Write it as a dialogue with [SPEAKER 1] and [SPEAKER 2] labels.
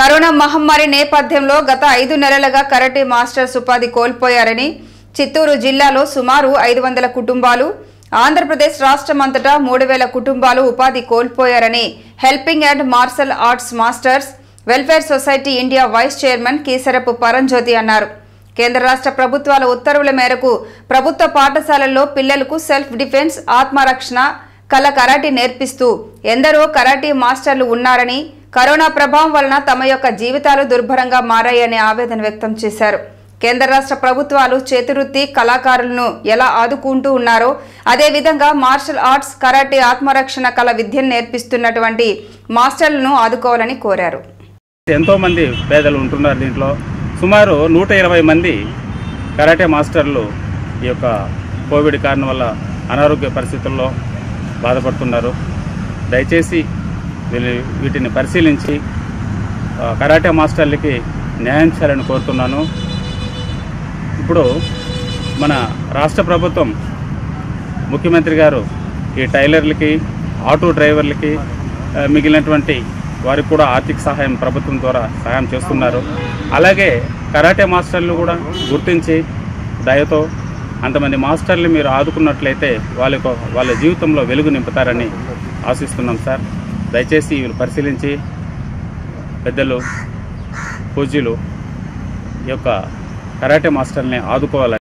[SPEAKER 1] corona మహమ్మారి నేపథ్యంలో గత ఐదు నెలలుగా కరాటే మాస్టర్స్ ఉపాధి కోల్పోయారని చిత్తూరు జిల్లాలో సుమారు ఐదు వందల కుటుంబాలు ఆంధ్రప్రదేశ్ రాష్ట్రమంతటా మూడు వేల కుటుంబాలు ఉపాధి కోల్పోయారని helping and martial arts masters welfare society India vice chairman Keesarapu Paranjyothi అన్నారు కేంద్ర రాష్ట్ర ప్రభుత్వాల ఉత్తర్వుల మేరకు ప్రభుత్వ పాఠశాలల్లో పిల్లలకు సెల్ఫ్ డిఫెన్స్ ఆత్మరక్షణ కళ కరాటీ నేర్పిస్తూ ఎందరో కరాటీ మాస్టర్లు ఉన్నారని కరోనా ప్రభావం వలన తమ యొక్క జీవితాలు దుర్భరంగా మారాయని ఆవేదన వ్యక్తం చేశారు కేంద్ర రాష్ట్ర ప్రభుత్వాలు చేతివృత్తి కళాకారులను ఎలా ఆదుకుంటూ ఉన్నారో అదేవిధంగా మార్షల్ ఆర్ట్స్ కరాటే ఆత్మరక్షణ కళ విద్యను నేర్పిస్తున్నటువంటి మాస్టర్లను ఆదుకోవాలని కోరారు
[SPEAKER 2] ఎంతోమంది పేదలు ఉంటున్నారు దీంట్లో సుమారు నూట ఇరవై మంది కరాటే మాస్టర్లు ఈ యొక్క కోవిడ్ కారణం వల్ల అనారోగ్య పరిస్థితుల్లో బాధపడుతున్నారు దయచేసి వీళ్ళు వీటిని పరిశీలించి ఆ, కరాటే మాస్టర్లకి న్యాయం చేయాలని కోరుతున్నాను ఇప్పుడు మన రాష్ట్ర ప్రభుత్వం ముఖ్యమంత్రి గారు ఈ టైలర్లకి ఆటో డ్రైవర్లకి ఆ, మిగిలినటువంటి వారికి కూడా ఆర్థిక సహాయం ప్రభుత్వం ద్వారా సహాయం చేస్తున్నారు అలాగే కరాటే మాస్టర్లు కూడా గుర్తించి దయతో అంతమంది మాస్టర్లు మీరు ఆదుకున్నట్లయితే వాళ్ళ వాళ్ళ జీవితంలో వెలుగు నింపుతారని ఆశిస్తున్నాం సార్ దయచేసి వీళ్ళు పరిశీలించి పెద్దలు పూజ్యులు ఈ యొక్క కరాటే మాస్టర్ని ఆదుకోవాలని